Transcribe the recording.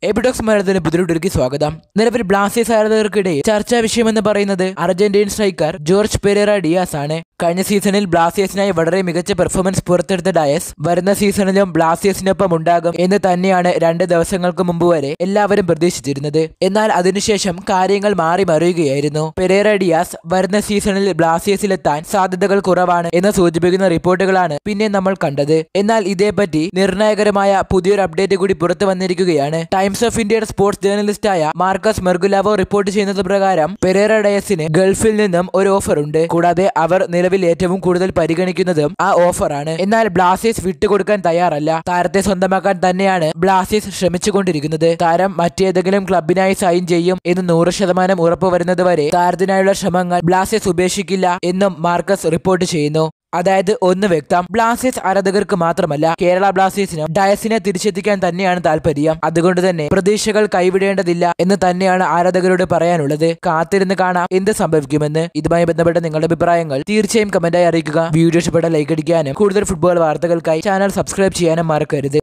എബിഡോക്സ് മലയാളത്തിന് പുതിയൊരുക്കി സ്വാഗതം നിലവിൽ ബ്ലാസ്റ്റേഴ്സ് ആരാധകർക്കിടയിൽ ചർച്ചാ വിഷയമെന്ന് പറയുന്നത് Argentine striker Jorge Pereyra Diaz ആണ് കഴിഞ്ഞ സീസണിൽ ബ്ലാസ്റ്റേഴ്സിനായി വളരെ മികച്ച പെർഫോമൻസ് പുറത്തെടുത്ത ഡയസ് വരുന്ന സീസണിലും ബ്ലാസ്റ്റേഴ്സിനൊപ്പം ഉണ്ടാകും എന്ന് തന്നെയാണ് രണ്ട് ദിവസങ്ങൾക്ക് മുമ്പ് വരെ എല്ലാവരും പ്രതീക്ഷിച്ചിരുന്നത് എന്നാൽ അതിനുശേഷം കാര്യങ്ങൾ മാറി മറിയുകയായിരുന്നു പെരേറ ഡിയാസ് വരുന്ന സീസണിൽ ബ്ലാസ്റ്റേഴ്സിലെത്താൻ സാധ്യതകൾ കുറവാണ് എന്ന് സൂചിപ്പിക്കുന്ന റിപ്പോർട്ടുകളാണ് പിന്നെ നമ്മൾ കണ്ടത് എന്നാൽ ഇതേപ്പറ്റി നിർണായകരമായ പുതിയൊരു അപ്ഡേറ്റ് കൂടി പുറത്തു വന്നിരിക്കുകയാണ് ടൈംസ് ഓഫ് ഇന്ത്യയുടെ സ്പോർട്സ് ജേർണലിസ്റ്റായ മാർക്കസ് മെർഗുലാവോ റിപ്പോർട്ട് ചെയ്യുന്നത് പ്രകാരം പെരേറ ഡയസിന് ഗൾഫിൽ നിന്നും ഒരു ഓഫർ ഉണ്ട് കൂടാതെ അവർ നിലവിൽ ഏറ്റവും കൂടുതൽ പരിഗണിക്കുന്നതും ആ ഓഫറാണ് എന്നാൽ ബ്ലാസ്റ്റേഴ്സ് വിട്ടുകൊടുക്കാൻ തയ്യാറല്ല താരത്തെ സ്വന്തമാക്കാൻ തന്നെയാണ് ബ്ലാസ്റ്റേഴ്സ് ശ്രമിച്ചുകൊണ്ടിരിക്കുന്നത് താരം മറ്റേതെങ്കിലും ക്ലബിനായി സൈൻ ചെയ്യും എന്ന് നൂറ് ശതമാനം ഉറപ്പുവരുന്നത് വരെ താരത്തിനായുള്ള ശ്രമങ്ങൾ ബ്ലാസ്റ്റേഴ്സ് ഉപേക്ഷിക്കില്ല എന്നും മാർക്കസ് റിപ്പോർട്ട് ചെയ്യുന്നു അതായത് ഒന്ന് വ്യക്തം ബ്ലാസ്റ്റേഴ്സ് ആരാധകർക്ക് മാത്രമല്ല കേരള ബ്ലാസ്റ്റേഴ്സിനും ഡയസിനെ തിരിച്ചെത്തിക്കാൻ തന്നെയാണ് താല്പര്യം അതുകൊണ്ട് തന്നെ പ്രതീക്ഷകൾ കൈവിടേണ്ടതില്ല എന്ന് തന്നെയാണ് ആരാധകരോട് പറയാനുള്ളത് കാത്തിരുന്ന് കാണാം എന്ത് സംഭവിക്കുമെന്ന് ഇതുമായി ബന്ധപ്പെട്ട നിങ്ങളുടെ അഭിപ്രായങ്ങൾ തീർച്ചയായും കമന്റായി അറിയിക്കുക വീഡിയോ ഇഷ്ടപ്പെട്ട ലൈക്ക് അടിക്കാനും കൂടുതൽ ഫുട്ബോൾ വാർത്തകൾക്കായി ചാനൽ സബ്സ്ക്രൈബ് ചെയ്യാനും മറക്കരുത്